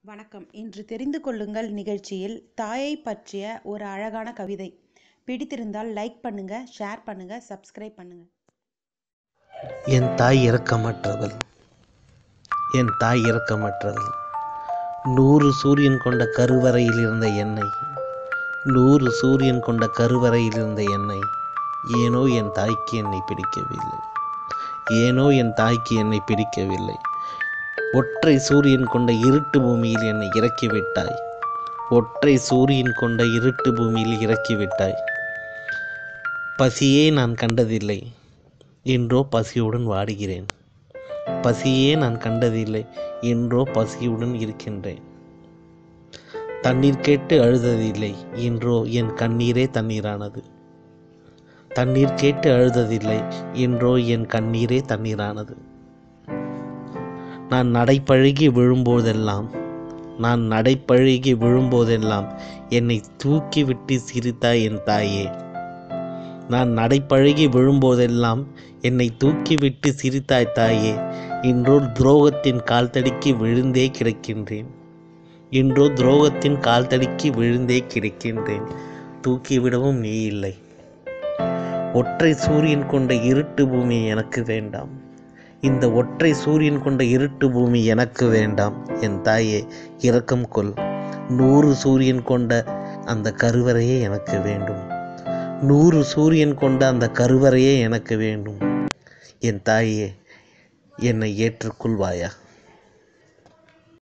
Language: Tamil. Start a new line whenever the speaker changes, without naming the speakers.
வணக்கம் இன்று தெரிந்து கொள்ளுங்கள் நிகழ்ச்சியில் தாயை பற்றிய ஒரு அழகான கவிதை பிடித்திருந்தால் லைக் பண்ணுங்க ஷேர் பண்ணுங்க சப்ஸ்கிரைப் பண்ணுங்க
என் தாய் இரக்கமற்றவள் என் தாய் இரக்கமற்றவள் நூறு சூரியன் கொண்ட கருவறையில் இருந்த என்னை நூறு சூரியன் கொண்ட கருவறையில் இருந்த என்னை ஏனோ என் தாய்க்கு என்னை பிடிக்கவில்லை ஏனோ என் தாய்க்கு என்னை பிடிக்கவில்லை ஒற்றை சூரியன் கொண்ட இருட்டு பூமியில் என்னை இறக்கிவிட்டாய் ஒற்றை சூரியன் கொண்ட இருட்டு பூமியில் இறக்கிவிட்டாய் பசியே நான் கண்டதில்லை இன்றோ பசியுடன் வாடுகிறேன் பசியே நான் கண்டதில்லை இன்றோ பசியுடன் இருக்கின்றேன் தண்ணீர் கேட்டு அழுததில்லை இன்றோ என் கண்ணீரே தண்ணீரானது தண்ணீர் கேட்டு அழுததில்லை இன்றோ என் கண்ணீரே தண்ணீரானது நான் நடைப்பழகி விழும்போதெல்லாம் நான் நடைப்பழகி விழும்போதெல்லாம் என்னை தூக்கி விட்டு சிரித்தாய் என் தாயே நான் நடைப்பழகி விழும்போதெல்லாம் என்னை தூக்கிவிட்டு சிரித்தாய் தாயே இன்றோ துரோகத்தின் கால் தடுக்கி விழுந்தே கிடக்கின்றேன் இன்றோ துரோகத்தின் கால் தடுக்கி விழுந்தே கிடக்கின்றேன் தூக்கிவிடவும் நீ இல்லை ஒற்றை சூரியன் கொண்ட இருட்டு பூமி எனக்கு வேண்டாம் இந்த ஒற்றை சூரியன் கொண்ட இருட்டு பூமி எனக்கு வேண்டாம் என் தாயே இரக்கம் கொள் நூறு சூரியன் கொண்ட அந்த கருவறையே எனக்கு வேண்டும் நூறு சூரியன் கொண்ட அந்த கருவறையே எனக்கு வேண்டும் என் தாயே என்னை ஏற்றுக்கொள்வாயா